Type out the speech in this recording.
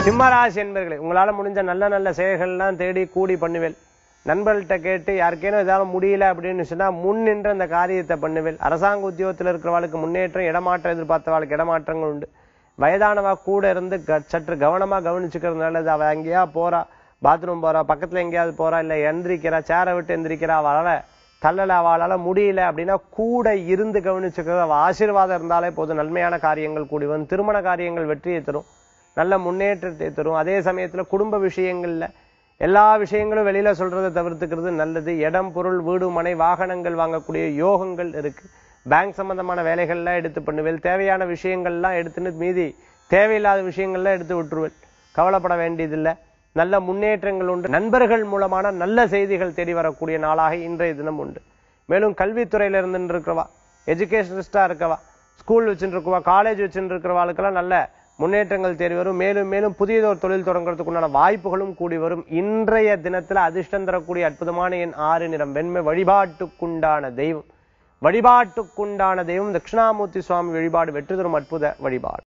சிம்மராசி என்பர்களே உங்களால முடிஞ்ச நல்ல நல்ல செயல்கள்லாம் தேடி கூடி பண்ணுவேன் நண்பர்கள்ட்ட கேட்டு யாருக்கேனும் ஏதாவது முடியல அப்படின்னு சொன்னா முன் நின்று அந்த காரியத்தை பண்ணுவேன் அரசாங்க உத்தியோகத்தில் இருக்கிறவாளுக்கு முன்னேற்றம் இடமாற்றம் எதிர்பார்த்தவாளுக்கு இடமாற்றங்கள் உண்டு வயதானவா கூட இருந்து க- சற்று கவனமா கவனிச்சுக்கிறது நல்லது அவ எங்கேயா போறா பாத்ரூம் போறா பக்கத்துல எங்கேயாவது போறா இல்ல எந்திரிக்கிறா சேரை விட்டு எந்திரிக்கிறா அவளால தள்ளல அவளால முடியல அப்படின்னா கூட இருந்து கவனிச்சுக்கிறது அவ ஆசீர்வாதம் இருந்தாலே போதும் நன்மையான காரியங்கள் கூடி வரும் திருமண காரியங்கள் வெற்றியை தரும் நல்ல முன்னேற்றத்தை தரும் அதே சமயத்துல குடும்ப விஷயங்கள்ல எல்லா விஷயங்களும் வெளியில சொல்றதை தவிர்த்துக்கிறது நல்லது இடம் பொருள் வீடு மனை வாகனங்கள் வாங்கக்கூடிய யோகங்கள் இருக்கு பேங்க் சம்பந்தமான வேலைகள்லாம் எடுத்து பண்ணுவேன் தேவையான விஷயங்கள்லாம் எடுத்துன்னு மீதி தேவையில்லாத விஷயங்கள்லாம் எடுத்து விட்டுருவேன் கவலைப்பட வேண்டியதில்லை நல்ல முன்னேற்றங்கள் உண்டு நண்பர்கள் மூலமான நல்ல செய்திகள் தேடி வரக்கூடிய நாளாக இன்றைய தினம் உண்டு மேலும் கல்வித்துறையில இருந்து இருக்கிறவா எஜுகேஷனிஸ்டா இருக்கவா ஸ்கூல் வச்சுட்டு இருக்கவா காலேஜ் வச்சுட்டு இருக்கிறவாளுக்கெல்லாம் நல்ல முன்னேற்றங்கள் தேடி வரும் மேலும் மேலும் புதியதொரு தொழில் தொடங்குறதுக்குண்டான வாய்ப்புகளும் கூடி வரும் இன்றைய தினத்துல அதிர்ஷ்டம் தரக்கூடிய அற்புதமான எண் ஆறு நிறம் வெண்மை வழிபாட்டுக்குண்டான தெய்வம் வழிபாட்டுக்குண்டான தெய்வம் தட்சிணாமூர்த்தி சுவாமி வழிபாடு வெற்றி தரும் அற்புத வழிபாடு